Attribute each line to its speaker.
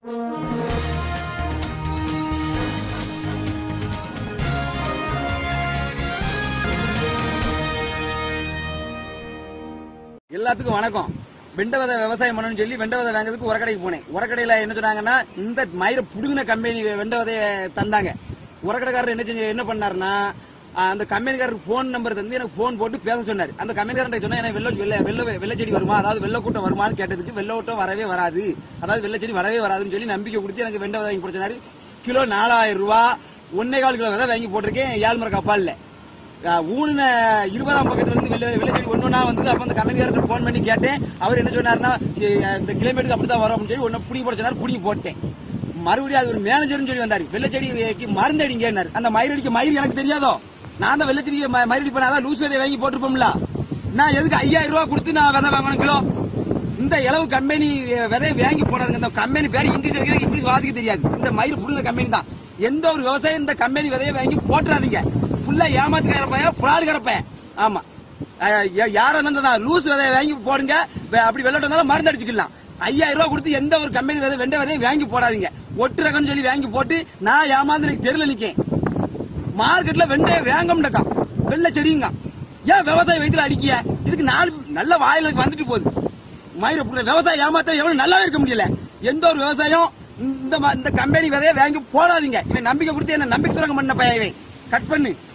Speaker 1: எல்லாத்துக்கும் வணக்கம் வெண்ட விதை விவசாயம் பண்ணணும்னு சொல்லி வெண்ட விதை வாங்குறதுக்கு உரக்கடைக்கு போனேன் உரக்கடையில என்ன சொன்னாங்கன்னா இந்த மயிரை புடுங்கின கம்பெனி வெண்ட விதைய தந்தாங்க உரக்கடைக்காரர் என்ன செஞ்சு என்ன பண்ணாருன்னா ஆஹ், அந்த கம்பெனிக்காரருக்கு போன் நம்பர் தந்து எனக்கு போன் போட்டு பேச சொன்னார் அந்த கம்பெனிக்காரன் சொன்னா எனக்கு வெள்ள வெள்ள வெள்ள வெள்ளை செடி வருமா அதாவது வெள்ளை கூட்டம் வருமான்னு கேட்டதுக்கு வெள்ளை கூட்டம் வரவே வராது அதாவது வெள்ளை செடி வரவே வராதுன்னு சொல்லி நம்பிக்கை கொடுத்து எனக்கு வெண்ட விதை வாங்கி கொடுத்தாரு கிலோ நாலாயிரம் ரூபா ஒன்னே கால் கிலோ விதை வாங்கி போட்டிருக்கேன் ஏழ்மர கப்பால்ல ஆஹ் ஊனுன இருபதாம் பக்கத்துல இருந்து வெள்ள வெள்ளச்செடி ஒன்னொன்னா வந்தது அப்ப அந்த கம்பெனிக்காரர்கிட்ட போன் பண்ணி கேட்டேன் அவர் என்ன சொன்னாருன்னா சரி, இந்த கிலோமீட்டருக்கு அப்படிதான் வரும் அப்படின்னு சொல்லி ஒன்னு புடிங்கி போட சொன்னார் புடிங்கி போட்டேன் மறுபடியும் அது ஒரு மேனேஜர்னு சொல்லி வந்தாரு வெள்ளச்செடிக்கு மருந்து அடிங்கன்னாரு அந்த மயிரடிக்க மயிர் எனக்கு தெரியாதோ நான் தான் வெள்ளச்செடிக்கு ம- மயிரடி பண்ணாதான் லூஸ் விதை வாங்கி போட்டிருப்போம்ல நான் எதுக்கு ஐயாயிரம் ரூபாய் கொடுத்து நான் விதை வாங்கணும் கிலோ இந்த இளவு கம்பெனி விதையை வாங்கி போடாதுங்க இந்த கம்பெனி பேர் இங்கிலீஷ் எனக்கு இப்படி வாசிக்க தெரியாது இந்த மயிர் புடுங்க கம்பெனி தான் எந்த ஒரு விவசாயம் இந்த கம்பெனி விதையை வாங்கி போட்டுறாதீங்க ஃபுல்லா ஏமாத்துக்கார பையன் புலாடுகிற பையன் ஆமா அஹ் யா- யாரா இருந்தா லூஸ் விதையை வாங்கி போடுங்க வே- அப்படி வெள்ளட்டு வந்தாலும் மருந்து அடிச்சுக்கலாம் ஐயாயிரம் ரூபாய் கொடுத்து எந்த ஒரு கம்பெனி விதை வெண்ட விதையை வாங்கி போடாதீங்க ஒட்டு ரகம்னு சொல்லி வாங்கி போட்டு நான் ஏமாந்து எனக்கு தெருல நிக்கேன் மார்க்கெட்ல வெண்டைய வேங்கம்டக்கா வெள்ளை செடிங்க ஏன் விவசாய வயிற்றுல அடிக்கிய இதுக்கு நாலு நல்ல வாயில எனக்கு வந்துட்டு போகுது மயிர புடுற விவசாயம் ஏமாத்த எவ்வளவு நல்லாவே இருக்க முடியல எந்த ஒரு விவசாயம் இந்த ம- இந்த கம்பெனி விதைய வாங்கி போடாதீங்க இவன் நம்பிக்கை கொடுத்து என்ன நம்பிக்கை துறங்க பண்ண பையன் இவன் கட் பண்ணு